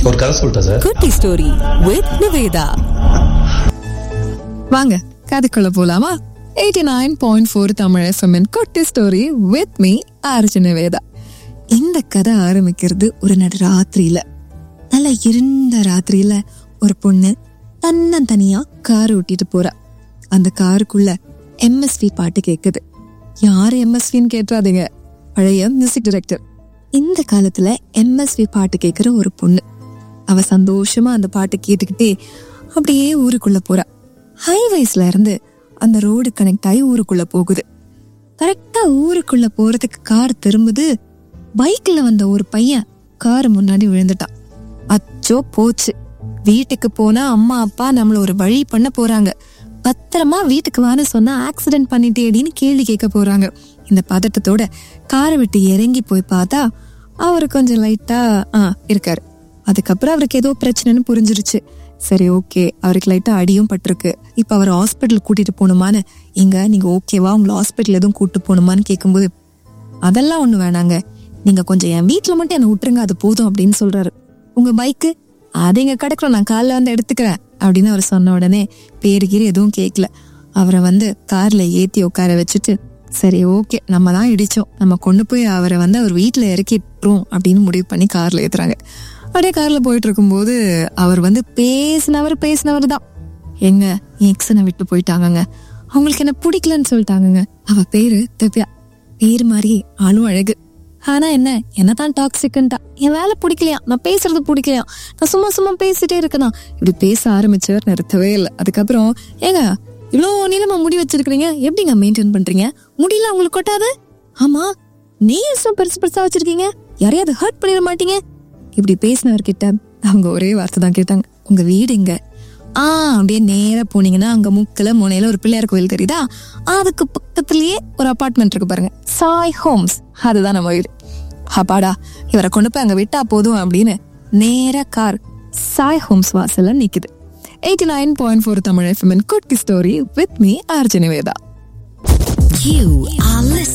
ஒரு கதை சொல்லிட்டேன் சார் குட்டி ஸ்டோரி வித் நிவேதா வாங்க கதைக்குள்ள போலாமா eighty nine point four Tamil எஃப்எம்என் குட்டி ஸ்டோரி வித் மீ அர்ஜுன வேதா இந்த கதை ஆரம்பிக்கிறது ஒரு நடு ராத்திரியில நல்ல இருண்ட ராத்திரியில ஒரு பொண்ணு தன்னந்தனியா கார் ஓட்டிட்டு போறா அந்த காருக்குள்ள எம்எஸ்வி பாட்டு கேக்குது யாரு எம்எஸ்வின்னு கேட்டுறாதீங்க பழைய மியூசிக் டைரக்டர் இந்த காலத்துல எம்எஸ்வி பாட்டு கேக்குற ஒரு பொண்ணு அவ சந்தோஷமா அந்த பாட்டு கேட்டுக்கிட்டே அப்படியே ஊருக்குள்ள போறா ஹைவேஸ்ல இருந்து அந்த ரோடு கனெக்ட் ஆகி ஊருக்குள்ள போகுது கரெக்டா ஊருக்குள்ள போறதுக்கு கார் திரும்புது பைக்ல வந்த ஒரு பையன் கார் முன்னாடி விழுந்துட்டான் அச்சோ போச்சு வீட்டுக்கு போனா அம்மா அப்பா நம்மள ஒரு வழி பண்ண போறாங்க பத்திரமா வீட்டுக்கு வான்னு சொன்னா ஆக்சிடென்ட் பண்ணிட்டேடின்னு கேள்வி கேட்க போறாங்க இந்த பதட்டத்தோட காரை விட்டு இறங்கி போய் பார்த்தா அவர் கொஞ்சம் லைட்டா ஆ இருக்காரு அதுக்கப்புறம் அவருக்கு ஏதோ பிரச்சனைன்னு புரிஞ்சிருச்சு சரி ஓகே அவருக்கு லைட்டா அடியும் பட்டிருக்கு இப்ப அவர் ஹாஸ்பிட்டல் கூட்டிட்டு போகணுமான்னு இங்க நீங்க ஓகேவா உங்களை ஹாஸ்பிட்டல் எதுவும் கூட்டு போகணுமான்னு கேட்கும்போது அதெல்லாம் ஒண்ணு வேணாங்க நீங்க கொஞ்சம் என் வீட்ல மட்டும் என்ன விட்டுருங்க அது போதும் அப்படின்னு சொல்றாரு உங்க பைக்கு அது இங்க கிடக்குறோம் நான் காலைல வந்து எடுத்துக்கிறேன் அப்படின்னு அவர் சொன்ன உடனே பேரு கீரு எதுவும் கேட்கல அவரை வந்து கார்ல ஏத்தி உட்கார வச்சுட்டு சரி ஓகே நம்ம தான் இடிச்சோம் நம்ம கொண்டு போய் அவரை வந்து அவர் வீட்டுல இறக்கிட்டுரும் அப்படின்னு முடிவு பண்ணி கார்ல ஏத்துறாங்க அப்படியே கார்ல போயிட்டு இருக்கும்போது அவர் வந்து பேசினவர் பேசினவர் தான் எங்க என் எக்ஸனை விட்டு போயிட்டாங்கங்க அவங்களுக்கு என்ன பிடிக்கலன்னு சொல்லிட்டாங்கங்க அவ பேரு திவ்யா பேர் மாதிரி ஆளும் அழகு ஆனா என்ன என்னதான் டாக்ஸிக்குன்ட்டா என் வேலை பிடிக்கலையா நான் பேசுறது பிடிக்கலையா நான் சும்மா சும்மா பேசிட்டே இருக்கணும் இப்படி பேச ஆரம்பிச்சவர் நிறுத்தவே இல்லை அதுக்கப்புறம் ஏங்க இவ்வளோ நீளமா முடி வச்சிருக்கீங்க எப்படிங்க மெயின்டைன் பண்றீங்க முடியல உங்களுக்கு கொட்டாது ஆமா நேசம் பெருசு பெருசா வச்சிருக்கீங்க யாரையாவது ஹர்ட் பண்ணிட மாட்டீங்க இப்படி பேசினவர்கிட்ட அவங்க ஒரே வார்த்தை தான் கேட்டாங்க உங்க வீடு எங்க ஆ அப்படியே நேரா போனீங்கன்னா அங்க முக்கில முனையில ஒரு பிள்ளையார் கோயில் தெரியுதா அதுக்கு பக்கத்துலயே ஒரு அபார்ட்மெண்ட் இருக்கு பாருங்க சாய் ஹோம்ஸ் அதுதான் நம்ம வீடு அப்பாடா இவரை கொண்டு போய் அங்க விட்டா போதும் அப்படின்னு நேரா கார் சாய் ஹோம்ஸ் வாசல்ல நிக்குது eighty nine point four Tamil FM குட்டி ஸ்டோரி வித் மீ அர்ஜுனி வேதா You are listening.